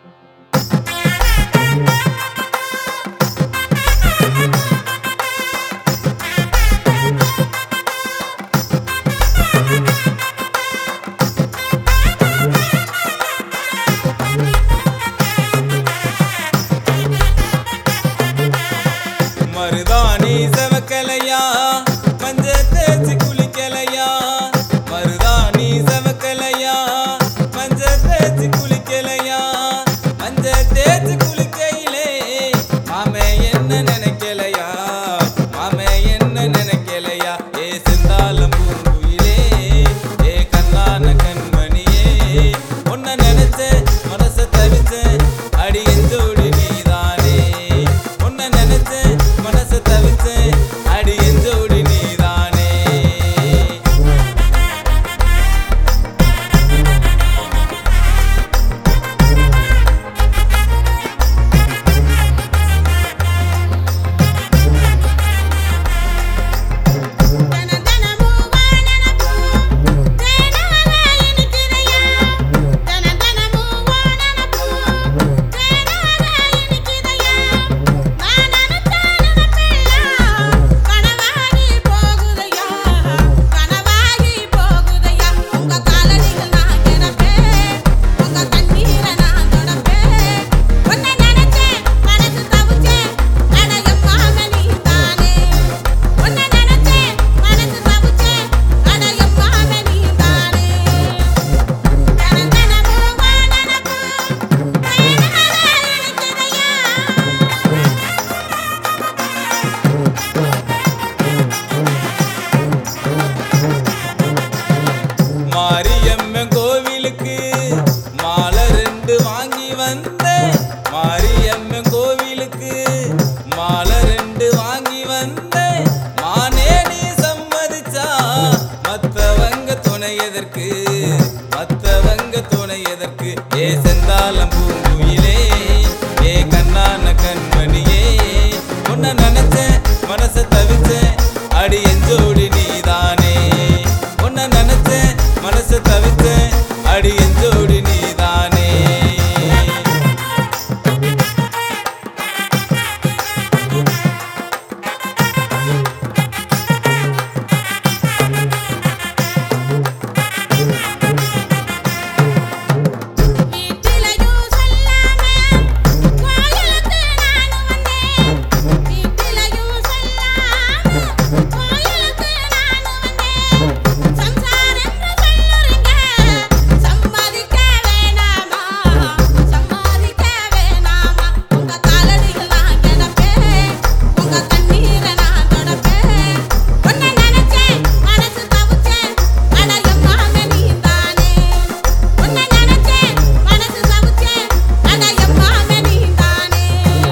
மருதாணி செவக்கலையா மஞ்ச தேய்ச்சி குளிக்கலையா மருதாணி செவக்கலையா மஞ்ச தேய்ச்சி குளிக்கலையா மஞ்ச தேய்ச்சி குளிக்கையிலே மாமே என்ன நினைக்கலையா மாமே என்ன நினைக்கலையா ஏ செந்தாலம் பூங்குயிலே ஏ கண்ணான கண்மணியே உன்னை நினைச்சேன் மனச தவிச்சேன் அடி எஞ்சோடி நீதானே உன்னை நினைச்சேன் மனச தவிச்சேன் அடி எஞ்சோடி நீதானே தனதனமும் வானனப்பும் தேனாக இனிக்குதையா தனதனமும் வானனப்பும் தேனாக இனிக்குதையா நான் நினைச்ச நினைப்பெல்லாம் கனவாகி போகுதையா கனவாகி போகுதையா உங்க காலடிகள் நான் கிடப்பேன் உங்க கண்ணீரை நான் தொடப்பேன் உன்னை நினைச்சேன் மனசு தவிச்சேன் அட என் மாமன் நீதானே உன்னை நினைச்சேன் மனசு தவிச்சேன் அட என் மாமன் நீதானே தனதனமும் வானனப்பும் தேனாக இனிக்குதையா மாரியம்மன் கோவிலுக்கு மாலை ரெண்டு வாங்கி வந்தேன் மாரியம்மன் கோவிலுக்கு மாலை ரெண்டு வாங்கி வந்தேன் மானே நீ சம்மதிச்சா மத்தவங்க துணை எதற்கு மத்தவங்க துணை எதற்கு ஏ செந்தாளம் பூங்குயிலே ஏ கண்ணான கண்மணியே உன்னை நினைச்சேன் மனச தவிச்சேன் அடி எஞ்சோடி நீதானே உன்னை நினைச்சேன் மனச தவிச்சேன் அடி எஞ்சோடி நீதானே வீட்டிலையும் சொல்லாம கோயிலுக்கு நானும் வந்தேன் வீட்டிலையும் சொல்லாம கோயிலுக்கு நானும் வந்தேன் சம்சாரம் என்று சொல்லுறீங்க சம்மதிக்க வேணாமா சம்மதிக்க வேணாமா உங்க காலடிகள் நான் கிடப்பேன் உங்க கண்ணீரை நான் தொடப்பேன் உன்னை நினைச்சேன் மனசு தவிச்சேன் அட என் மாமன் நீதானே உன்னை நினைச்சேன் மனசு தவிச்சேன் அட என் மாமன் நீதானே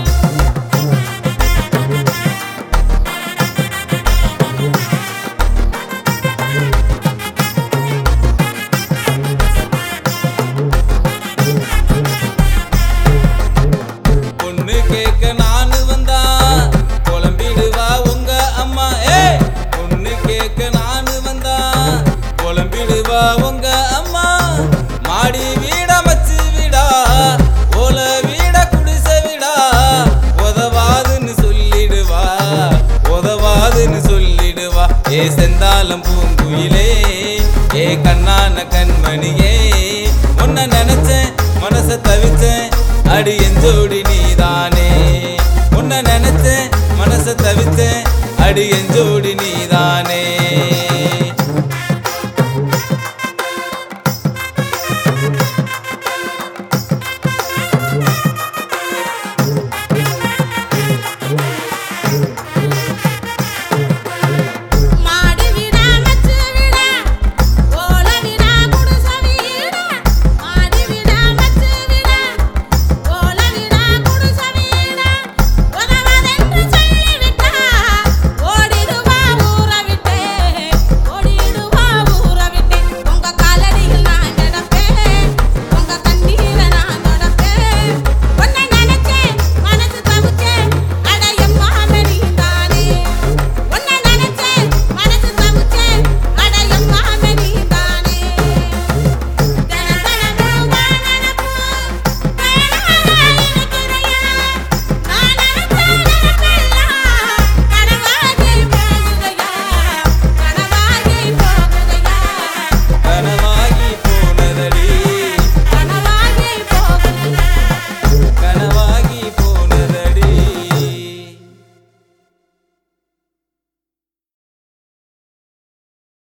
பொண்ணு கேட்க நானு வந்தா குழம்பிடுவா உங்க அம்மா ஏ பொண்ணு கேட்க நானு வந்தா குழம்பிடுவா உங்க அம்மா மாடி வீட மச்சு விடா ஓல வீட குடிச விடா உதவாதுன்னு சொல்லிடுவா உதவாதுன்னு சொல்லிடுவா ஏ செந்தாளம் பூங்குயிலே ஏ கண்ணான கண்மணியே உன்னை நினைச்சேன் மனச தவிச்சேன் அடி எஞ்சோடி நீதானே உன்னை நினைச்சேன் மனச தவிச்சேன் அடி எஞ்சோடி